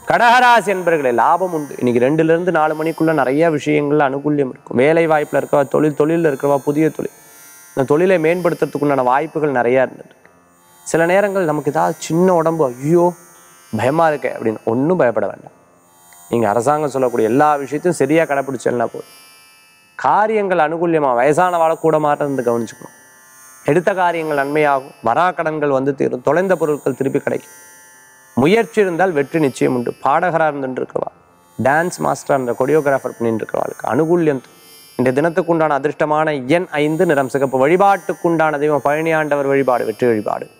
கடகராசி என்பர்களே லாபம் உண்டு இன்னைக்கு ரெண்டுல இருந்து நாலு மணிக்குள்ள நிறைய விஷயங்கள்ல அனுகூல்யம் இருக்கும் வேலை வாய்ப்புல இருக்கவா தொழில் தொழிலில் இருக்கிறவா புதிய தொழில் இந்த தொழிலை மேம்படுத்துறதுக்குண்டான வாய்ப்புகள் நிறைய இருந்தது சில நேரங்கள் நமக்கு ஏதாவது சின்ன உடம்பு ஐயோ பயமா இருக்கே அப்படின்னு ஒன்றும் பயப்பட வேண்டாம் நீங்க அரசாங்கம் சொல்லக்கூடிய எல்லா விஷயத்தையும் சரியா கடைப்பிடிச்சல்னா போதும் காரியங்கள் அனுகூல்யமா வயசான வாழ கூட மாட்ட இருந்து கவனிச்சுக்கணும் எடுத்த காரியங்கள் நன்மையாகும் வரா கடன்கள் வந்து தீரும் தொலைந்த பொருட்கள் திருப்பி கிடைக்கும் முயற்சி இருந்தால் வெற்றி நிச்சயம் உண்டு பாடகராக இருந்துட்டு இருக்கவா டான்ஸ் மாஸ்டராக இருந்த கொரியோகிராஃபர் பண்ணிட்டு இருக்கிறவாளுக்கு அனுகூல்யம் தரும். இந்த தினத்துக்குண்டான அதிர்ஷ்டமான எண் ஐந்து நிறம் சிகப்பு வழிபாட்டுக்குண்டான தெய்வம் பழனியாண்டவர் வழிபாடு வெற்றி வழிபாடு